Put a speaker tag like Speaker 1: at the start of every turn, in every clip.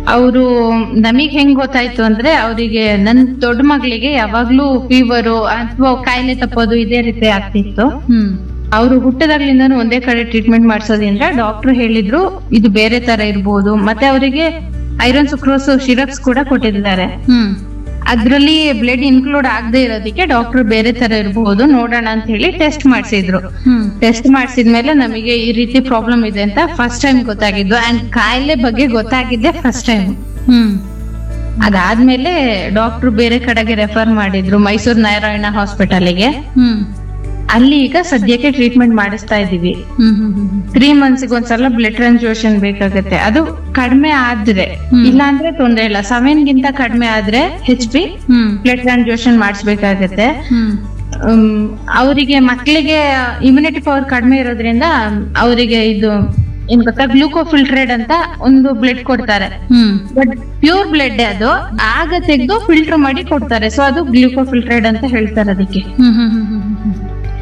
Speaker 1: ಅವರು ನಮಗ್ ಹೆಂಗ್ ಗೊತ್ತಾಯ್ತು ಅಂದ್ರೆ ಅವರಿಗೆ ನನ್ ದೊಡ್ಡ ಮಗಳಿಗೆ ಯಾವಾಗ್ಲೂ ಫೀವರು ಅಥವಾ ಕಾಯಿಲೆ ತಪ್ಪೋದು ಇದೇ ರೀತಿ ಆಗ್ತಿತ್ತು
Speaker 2: ಹ್ಮ್
Speaker 1: ಅವರು ಹುಟ್ಟದಾಗ್ಲಿಂದಾನು ಒಂದೇ ಕಡೆ ಟ್ರೀಟ್ಮೆಂಟ್ ಮಾಡ್ಸೋದ್ರಿಂದ ಡಾಕ್ಟರ್ ಹೇಳಿದ್ರು ಇದು ಬೇರೆ ತರ ಇರ್ಬೋದು ಮತ್ತೆ ಅವರಿಗೆ ಐರನ್ ಸುಕ್ರೋಸ್ ಸಿರಪ್ಸ್ ಕೂಡ ಕೊಟ್ಟಿದ್ದಾರೆ
Speaker 2: ಹ್ಮ್
Speaker 1: ಅದ್ರಲ್ಲಿ ಬ್ಲಡ್ ಇನ್ಕ್ಲೂಡ್ ಆಗದೆ ಇರೋದಕ್ಕೆ ಡಾಕ್ಟರ್ ಬೇರೆ ತರ ಇರ್ಬೋದು ನೋಡೋಣ ಅಂತ ಹೇಳಿ ಟೆಸ್ಟ್ ಮಾಡಿಸಿದ್ರು
Speaker 2: ಹ್ಮ್
Speaker 1: ಟೆಸ್ಟ್ ಮಾಡಿಸಿದ್ಮೇಲೆ ನಮಗೆ ಈ ರೀತಿ ಪ್ರಾಬ್ಲಮ್ ಇದೆ ಅಂತ ಫಸ್ಟ್ ಟೈಮ್ ಗೊತ್ತಾಗಿದ್ದು ಅಂಡ್ ಕಾಯಿಲೆ ಬಗ್ಗೆ ಗೊತ್ತಾಗಿದ್ದೆ ಫಸ್ಟ್ ಟೈಮ್
Speaker 2: ಹ್ಮ್
Speaker 1: ಅದಾದ್ಮೇಲೆ ಡಾಕ್ಟರ್ ಬೇರೆ ಕಡೆಗೆ ರೆಫರ್ ಮಾಡಿದ್ರು ಮೈಸೂರು ನಾರಾಯಣ ಹಾಸ್ಪಿಟಲ್ಗೆ
Speaker 2: ಹ್ಮ್
Speaker 1: ಅಲ್ಲಿ ಈಗ ಸದ್ಯಕ್ಕೆ ಟ್ರೀಟ್ಮೆಂಟ್ ಮಾಡಿಸ್ತಾ ಇದೀವಿ
Speaker 2: hmm hmm hmm
Speaker 1: three months ಒಂದ್ಸಲ ಬ್ಲಡ್ ಟ್ರಾನ್ಸ್ಫ್ಯೂಷನ್ ಬೇಕಾಗುತ್ತೆ ಅದು ಕಡಿಮೆ ಆದ್ರೆ
Speaker 2: ಹ್ಮ್.
Speaker 1: ಇಲ್ಲ ಅಂದ್ರೆ ತೊಂದ್ರೆ ಇಲ್ಲ ಸೆವೆನ್ ಗಿಂತ ಕಡಿಮೆ ಆದ್ರೆ H P
Speaker 2: hmm
Speaker 1: blood transfusion ಮಾಡಿಸ್ಬೇಕಾಗತ್ತೆ
Speaker 2: ಹ್ಮ್
Speaker 1: ಅವರಿಗೆ ಮಕ್ಕಳಿಗೆ ಇಮ್ಯುನಿಟಿ ಪವರ್ ಕಡಿಮೆ ಇರೋದ್ರಿಂದ ಅವರಿಗೆ ಇದು ಏನ್ ಗೊತ್ತಾ ಗ್ಲೂಕೋಫಿಲ್ಟ್ರೇಡ್ ಅಂತ ಒಂದು ಬ್ಲಡ್ ಕೊಡ್ತಾರೆ
Speaker 2: ಹ್ಮ್
Speaker 1: ಬಟ್ ಪ್ಯೂರ್ ಬ್ಲಡ್ ಅದು ಆಗ ತೆಗೆದು ಫಿಲ್ಟರ್ ಮಾಡಿ ಕೊಡ್ತಾರೆ ಸೊ ಅದು ಗ್ಲೂಕೋಫಿಲ್ಟ್ರೇಡ್ ಅಂತ ಹೇಳ್ತಾರೆ ಅದಕ್ಕೆ
Speaker 2: ಹ್ಮ್ ಹ್ಮ್ ಹ್ಮ್ ಹ್ಮ್ ಹ್ಮ್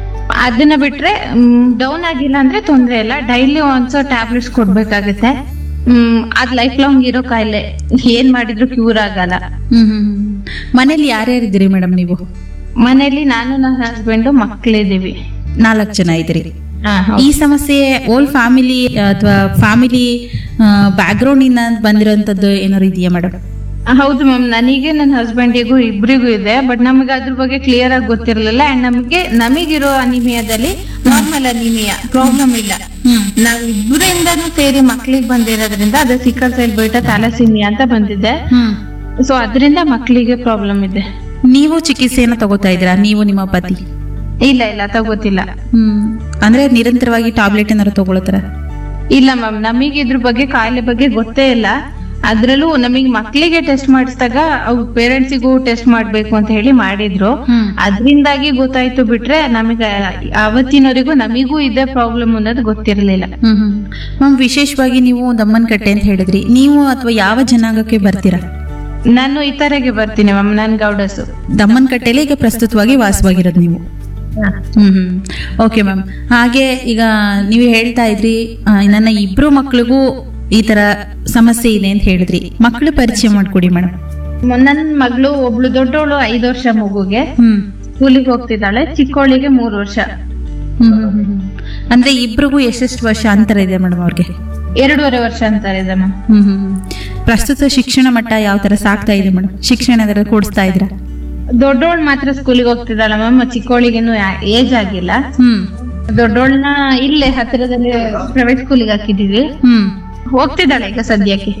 Speaker 1: ಅದನ್ನ ಬಿಟ್ರೆ ಡೌನ್ ಆಗಿಲ್ಲ ಅಂದ್ರೆ ತೊಂದ್ರೆ ಇಲ್ಲ ಡೈಲಿ ಒಂದ್ಸೋ ಟ್ಯಾಬ್ಲೆಟ್ಸ್ ಕೊಡ್ಬೇಕಾಗತ್ತೆ ಹ್ಮ್ ಅದ್ ಲೈಫ್ ಲಾಂಗ್ ಇರೋ ಕಾಯಿಲೆ ಏನ್ ಮಾಡಿದ್ರು ಕ್ಯೂರ್ ಆಗಲ್ಲ
Speaker 2: ಹ್ಮ್ ಹ್ಮ್ ಹ್ಮ್. ಮನೇಲಿ ಯಾರ್ಯಾರಿದ್ದೀರಿ ಮೇಡಮ್ ನೀವು
Speaker 1: ಮನೇಲಿ ನಾನು ನನ್ನ ಹಸ್ಬೆಂಡ್ ಮಕ್ಳಿದೀವಿ
Speaker 2: ನಾಲ್ಕು ಜನ ಇದ್ದೀರಿ
Speaker 1: ಹಾ,
Speaker 2: ಈ ಸಮಸ್ಯೆ ಓಲ್ ಫ್ಯಾಮಿಲಿ ಅಥವಾ ಫ್ಯಾಮಿಲಿ ಬ್ಯಾಕ್ಗ್ರೌಂಡ್ ಇಂದ ಬಂದಿರೋಂಥದ್ದು ಏನಾದ್ರು ಇದೆಯಾ ಮೇಡಮ್
Speaker 1: ಹೌದು ಮ್ಯಾಮ್ ನನಗೆ ನನ್ನ ಹಸ್ಬೆಂಡಿಗೂ ಇಬ್ರಿಗೂ ಇದೆ ಬಟ್ ನಮಗೆ ಅದ್ರ ಬಗ್ಗೆ ಕ್ಲಿಯರ್ ಆಗಿ ಗೊತ್ತಿರಲಿಲ್ಲ ಅಂಡ್ ನಮಗೆ ನಮಗಿರೋ ಅನಿಮಿಯಾದಲ್ಲಿ ನಾರ್ಮಲ್ ಅನಿಮಿಯಾ ಪ್ರಾಬ್ಲಮ್ ಇಲ್ಲ
Speaker 2: ಹ್ಮ್
Speaker 1: ನಾವ್ ಇಬ್ಬರಿಂದನೂ ಸೇರಿ ಮಕ್ಳಿಗೆ ಬಂದಿರೋದ್ರಿಂದ ಅದು ಸಿಕ್ಕಲ್ ಸೈಲ್ ಬೈಟ ಥಾಲಸೀಮಿಯಾ ಅಂತ ಬಂದಿದೆ
Speaker 2: ಹ್ಮ್
Speaker 1: ಸೊ ಅದರಿಂದ ಮಕ್ಕಳಿಗೆ ಪ್ರಾಬ್ಲಮ್ ಇದೆ
Speaker 2: ನೀವು ಚಿಕಿತ್ಸೆಯನ್ನು ತಗೋತಾ ಇದ್ದೀರಾ ನೀವು ನಿಮ್ಮ ಪತಿ
Speaker 1: ಇಲ್ಲ ಇಲ್ಲ ತಗೋತಿಲ್ಲ
Speaker 2: ಹ್ಮ್ ಅಂದ್ರೆ ನಿರಂತರವಾಗಿ ಟಾಬ್ಲೆಟ್ ಏನಾದ್ರು ತಗೊಳತ್ತಾರ
Speaker 1: ಇಲ್ಲ ಮ್ಯಾಮ್ ನಮಗೆ ಇದ್ರ ಬಗ್ಗೆ ಕಾಯಿಲೆ ಬಗ್ಗೆ ಗೊತ್ತೇ ಇಲ್ಲ ಅದ್ರಲ್ಲೂ ನಮಗೆ ಮಕ್ಳಿಗೆ ಟೆಸ್ಟ್ ಮಾಡಿಸಿದಾಗ ಅವ್ರ ಪೇರೆಂಟ್ಸಿಗೂ ಟೆಸ್ಟ್ ಮಾಡ್ಬೇಕು ಅಂತ ಹೇಳಿ ಮಾಡಿದ್ರು
Speaker 2: ಹ್ಮ್
Speaker 1: ಅದ್ರಿಂದಾಗಿ ಗೊತ್ತಾಯ್ತು ಬಿಟ್ರೆ ನಮಗೆ ಅವತ್ತಿನವರೆಗೂ ನಮಿಗೂ ಇದೇ ಪ್ರಾಬ್ಲಮ್ ಅನ್ನೋದು ಗೊತ್ತಿರಲಿಲ್ಲ
Speaker 2: ಹ್ಮ್ ಹ್ಮ್ ಮ್ಯಾಮ್ ವಿಶೇಷವಾಗಿ ನೀವು ದಮ್ಮನಕಟ್ಟೆ ಅಂತ ಹೇಳಿದ್ರಿ ನೀವು ಅಥವಾ ಯಾವ ಜನಾಂಗಕ್ಕೆ ಬರ್ತೀರಾ
Speaker 1: ನಾನು ಈ ತರಗೆ ಬರ್ತೀನಿ ಮ್ಯಾಮ್ ನನ್ ಗೌಡಸು
Speaker 2: ದಮ್ಮನಕಟ್ಟೆಲಿ ಈಗ ಪ್ರಸ್ತುತವಾಗಿ ವಾಸವಾಗಿರೋದು ನೀವು ಹ್ಮ್ ಹ್ಮ್ ಓಕೆ ಮ್ಯಾಮ್ ಹಾಗೆ ಈಗ ನೀವು ಹೇಳ್ತಾ ಇದ್ರಿ ಆ, ನನ್ನ ಇಬ್ರು ಮಕ್ಳಿಗೂ ಈ ತರ ಸಮಸ್ಯೆ ಇದೆ ಅಂತ ಹೇಳಿದ್ರಿ ಮಕ್ಕಳು ಪರಿಚಯ ಮಾಡ್ಕೊಡಿ ಮೇಡಮ್
Speaker 1: ನನ್ ಮಗಳು ಒಬ್ಳು ದೊಡ್ಡವಳು ಐದು ವರ್ಷ ಮಗುಗೆ
Speaker 2: ಹ್ಮ್
Speaker 1: ಸ್ಕೂಲಿಗೆ ಹೋಗ್ತಿದ್ದಾಳೆ ಚಿಕ್ಕವಳಿಗೆ ಮೂರು ವರ್ಷ
Speaker 2: ಹ್ಮ್ ಹ್ಮ್ ಹ್ಮ್ ಹ್ಮ್. ಅಂದ್ರೆ ಇಬ್ರಿಗೂ ಎಷ್ಟೆಷ್ಟು ವರ್ಷ ಅಂತರ ಇದೆ ಮೇಡಮ್ ಅವ್ರಿಗೆ
Speaker 1: ಎರಡೂವರೆ ವರ್ಷ ಅಂತಾರೆ ಇದೆ ಮ್ಯಾಮ್
Speaker 2: ಹ್ಮ್ ಹ್ಮ್ ಹ್ಮ್. ಪ್ರಸ್ತುತ ಶಿಕ್ಷಣ ಮಟ್ಟ ಯಾವ ತರ ಸಾಕ್ತಾ ಇದೆ ಮೇಡಮ್ ಶಿಕ್ಷಣ ಏನಾದ್ರು ಕೊಡಿಸ್ತಾ ಇದ್ದೀರಾ
Speaker 1: ದೊಡ್ಡವಳು ಮಾತ್ರ ಸ್ಕೂಲಿಗೆ ಹೋಗ್ತಿದ್ದಾಳೆ ಮ್ಯಾಮ್ ಚಿಕ್ಕವಳಿಗೇನು ಏಜ್ ಆಗಿಲ್ಲ
Speaker 2: ಹ್ಮ್
Speaker 1: ದೊಡ್ಡವಳನ್ನ ಇಲ್ಲೇ ಹತ್ತಿರದಲ್ಲಿ ಪ್ರೈವೇಟ್ ಸ್ಕೂಲಿಗೆ ಹಾಕಿದೀವಿ
Speaker 2: ಹ್ಮ್
Speaker 1: ಹೋಗ್ತಿದ್ದಾಳೆ ಈಗ ಸದ್ಯಕ್ಕೆ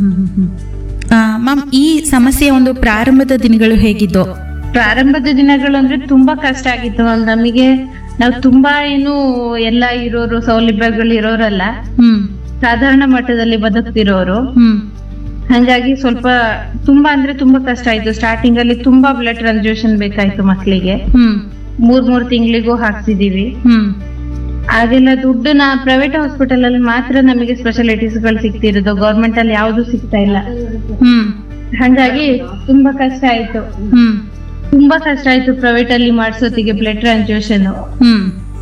Speaker 2: ಮ್ಯಾಮ್ ಈ ಸಮಸ್ಯೆಯ ಒಂದು ಪ್ರಾರಂಭದ ದಿನಗಳು ಹೇಗಿದ್ದೋ
Speaker 1: ಪ್ರಾರಂಭದ ದಿನಗಳು ಅಂದ್ರೆ ತುಂಬಾ ಕಷ್ಟ ಆಗಿತ್ತು ಮ್ಯಾಮ್ ನಮಗೆ ನಾವು ತುಂಬಾ ಏನು ಎಲ್ಲ ಇರೋರು ಸೌಲಭ್ಯಗಳು ಇರೋರಲ್ಲ
Speaker 2: ಹ್ಮ್
Speaker 1: ಸಾಧಾರಣ ಮಟ್ಟದಲ್ಲಿ ಬದುಕ್ತಿರೋರು
Speaker 2: ಹ್ಮ್
Speaker 1: ಹಂಗಾಗಿ ಸ್ವಲ್ಪ ತುಂಬಾ ಅಂದ್ರೆ ತುಂಬಾ ಕಷ್ಟ ಆಯ್ತು ಸ್ಟಾರ್ಟಿಂಗ್ ಅಲ್ಲಿ ತುಂಬಾ ಬ್ಲಡ್ ಟ್ರಾನ್ಸ್ಫ್ಯೂಷನ್ ಬೇಕಾಯ್ತು ಮಕ್ಳಿಗೆ
Speaker 2: ಹ್ಮ್
Speaker 1: ಮೂರ್ ಮೂರ್ ತಿಂಗಳಿಗೂ ಹಾಕ್ಸಿದೀವಿ
Speaker 2: ಹ್ಮ್
Speaker 1: ಅದೆಲ್ಲ ದುಡ್ಡು ನಾ ಪ್ರೈವೇಟ್ ಹಾಸ್ಪಿಟಲ್ ಅಲ್ಲಿ ಮಾತ್ರ ನಮಗೆ ಸ್ಪೆಷಾಲಿಟೀಸ್ ಗಳು ಸಿಗ್ತಿರೋದು ಗೌರ್ಮೆಂಟ್ ಅಲ್ಲಿ ಯಾವ್ದು ಸಿಗ್ತಾ ಇಲ್ಲ
Speaker 2: ಹ್ಮ್
Speaker 1: ಹಂಗಾಗಿ ತುಂಬಾ ಕಷ್ಟ ಆಯ್ತು
Speaker 2: ಹ್ಮ್
Speaker 1: ತುಂಬಾ ಕಷ್ಟ ಆಯ್ತು ಪ್ರೈವೇಟ್ ಅಲ್ಲಿ ಮಾಡ್ಸೋತಿಗೆ ಬ್ಲಡ್ ಟ್ರಾನ್ಸ್ಫ್ಯೂಷನ್
Speaker 2: ಹ್ಮ್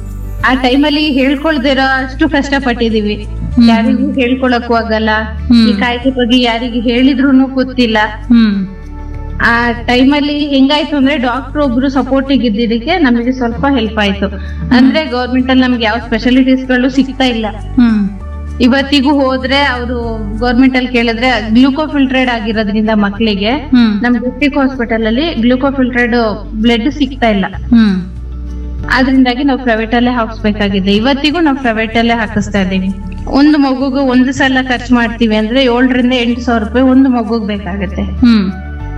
Speaker 1: ಆ ಟೈಮಲ್ಲಿ ಹೇಳ್ಕೊಳ್ದಿರೋ ಅಷ್ಟು ಕಷ್ಟ ಪಟ್ಟಿದೀವಿ
Speaker 2: ಹ್ಮ್.
Speaker 1: ಯಾರಿಗೂ ಹೇಳ್ಕೊಳಕ್ಕೂ ಆಗಲ್ಲ
Speaker 2: ಹ್ಮ್.
Speaker 1: ಈ ಕಾಯಿಲೆ ಬಗ್ಗೆ ಯಾರಿಗೆ ಹೇಳಿದ್ರು ಗೊತ್ತಿಲ್ಲ
Speaker 2: ಹ್ಮ್
Speaker 1: ಆ ಟೈಮಲ್ಲಿ ಹೆಂಗಾಯ್ತು ಅಂದ್ರೆ ಡಾಕ್ಟರ್ ಒಬ್ರು ಸಪೋರ್ಟಿಗೆ ಇದ್ದಿದ್ದಕ್ಕೆ ನಮಗೆ ಸ್ವಲ್ಪ ಹೆಲ್ಪ್ ಆಯ್ತು ಅಂದ್ರೆ ಗೌರ್ಮೆಂಟ್ ಅಲ್ಲಿ ನಮ್ಗೆ ಯಾವ ಸ್ಪೆಷಾಲಿಟೀಸ್ ಗಳು ಸಿಗ್ತಾ ಇಲ್ಲ
Speaker 2: ಹ್ಮ್
Speaker 1: ಇವತ್ತಿಗೂ ಹೋದ್ರೆ ಅವರು ಗೌರ್ಮೆಂಟ್ ಅಲ್ಲಿ ಕೇಳಿದ್ರೆ ಗ್ಲೂಕೋಫಿಲ್ಟ್ರೇಡ್ ಆಗಿರೋದ್ರಿಂದ ಮಕ್ಕಳಿಗೆ
Speaker 2: ಹ್ಮ್
Speaker 1: ನಮ್ ಡಿಸ್ಟ್ರಿಕ್ಟ್ ಹಾಸ್ಪಿಟಲ್ ಅಲ್ಲಿ ಗ್ಲೂಕೋಫಿಲ್ಟ್ರೇಡ್ ಬ್ಲಡ್ ಸಿಗ್ತಾ ಇಲ್ಲ
Speaker 2: ಹ್ಮ್
Speaker 1: ಅದ್ರಿಂದಾಗಿ ನಾವು ಪ್ರೈವೇಟ್ ಅಲ್ಲೇ ಹಾಕ್ಸ್ಬೇಕಾಗಿದೆ ಇವತ್ತಿಗೂ ನಾವು ಪ್ರೈವೇಟ್ ಅಲ್ಲೇ ಹಾಕಿಸ್ತಾ ಇದೀವಿ ಒಂದು ಮಗುಗೂ ಒಂದು ಸಲ ಖರ್ಚು ಮಾಡ್ತೀವಿ ಅಂದ್ರೆ ಏಳರಿಂದ ಎಂಟು ಸಾವಿರ ರೂಪಾಯಿ ಒಂದು ಮಗುಗ್ ಬೇಕಾಗುತ್ತೆ
Speaker 2: ಹ್ಮ್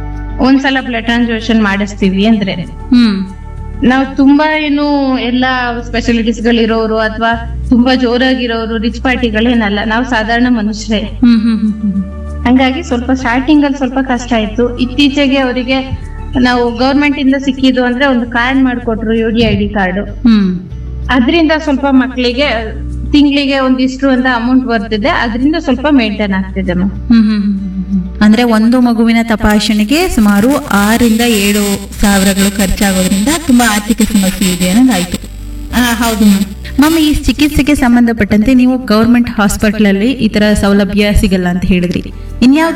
Speaker 1: ಒಂದ್ಸಲ ಬ್ಲಡ್ ಟ್ರಾನ್ಸ್ಫ್ಯೂಷನ್ ಮಾಡಿಸ್ತೀವಿ ಅಂದ್ರೆ
Speaker 2: ಹ್ಮ್
Speaker 1: ನಾವು ತುಂಬಾ ಏನು ಎಲ್ಲಾ ಸ್ಪೆಷಾಲಿಟೀಸ್ ಗಳಿರೋರು ಅಥವಾ ತುಂಬಾ ಜೋರಾಗಿರೋರು ರಿಚ್ ಪಾರ್ಟಿಗಳೇನಲ್ಲ ನಾವು ಸಾಧಾರಣ ಮನುಷ್ಯರೇ
Speaker 2: ಹ್ಮ್ ಹ್ಮ್ ಹ್ಮ್ ಹ್ಮ್
Speaker 1: ಹಂಗಾಗಿ ಸ್ವಲ್ಪ ಸ್ಟಾರ್ಟಿಂಗ್ ಅಲ್ಲಿ ಸ್ವಲ್ಪ ಕಷ್ಟ ಆಯ್ತು ಇತ್ತೀಚೆಗೆ ಅವರಿಗೆ ನಾವು ಗೌರ್ಮೆಂಟ್ ಇಂದ ಸಿಕ್ಕಿದ್ದು ಅಂದ್ರೆ ಒಂದು ಕಾರ್ಡ್ ಮಾಡ್ಕೊಟ್ರು U D I D card
Speaker 2: hmm
Speaker 1: ಅದರಿಂದ ಸ್ವಲ್ಪ ಮಕ್ಕಳಿಗೆ ತಿಂಗಳಿಗೆ ಒಂದಿಷ್ಟು ಅಂತ ಅಮೌಂಟ್ ಬರ್ತಿದೆ ಅದರಿಂದ ಸ್ವಲ್ಪ ಮೇಂಟೈನ್ ಆಗ್ತಿದೆ ಮ್ಯಾಮ್
Speaker 2: ಹ್ಮ್ ಹ್ಮ್ ಹ್ಮ್ ಹ್ಮ್ ಹ್ಮ್. ಅಂದ್ರೆ ಒಂದು ಮಗುವಿನ ತಪಾಸಣೆಗೆ ಸುಮಾರು ಆರರಿಂದ ಏಳು ಸಾವಿರಗಳು ಖರ್ಚಾಗೋದ್ರಿಂದ ತುಂಬಾ ಆರ್ಥಿಕ ಸಮಸ್ಯೆ ಇದೆ ಅನ್ನೋದಾಯ್ತು
Speaker 1: ಹೌದು ಮ್ಯಾಮ್
Speaker 2: ಮ್ಯಾಮ್ ಈ ಚಿಕಿತ್ಸೆಗೆ ಸಂಬಂಧಪಟ್ಟಂತೆ ನೀವು ಗೌರ್ಮೆಂಟ್ ಹಾಸ್ಪಿಟಲ್ ಅಲ್ಲಿ ಈ ತರ ಸೌಲಭ್ಯ ಸಿಗಲ್ಲ ಅಂತ ಹೇಳಿದ್ರಿ ಇನ್ಯಾವ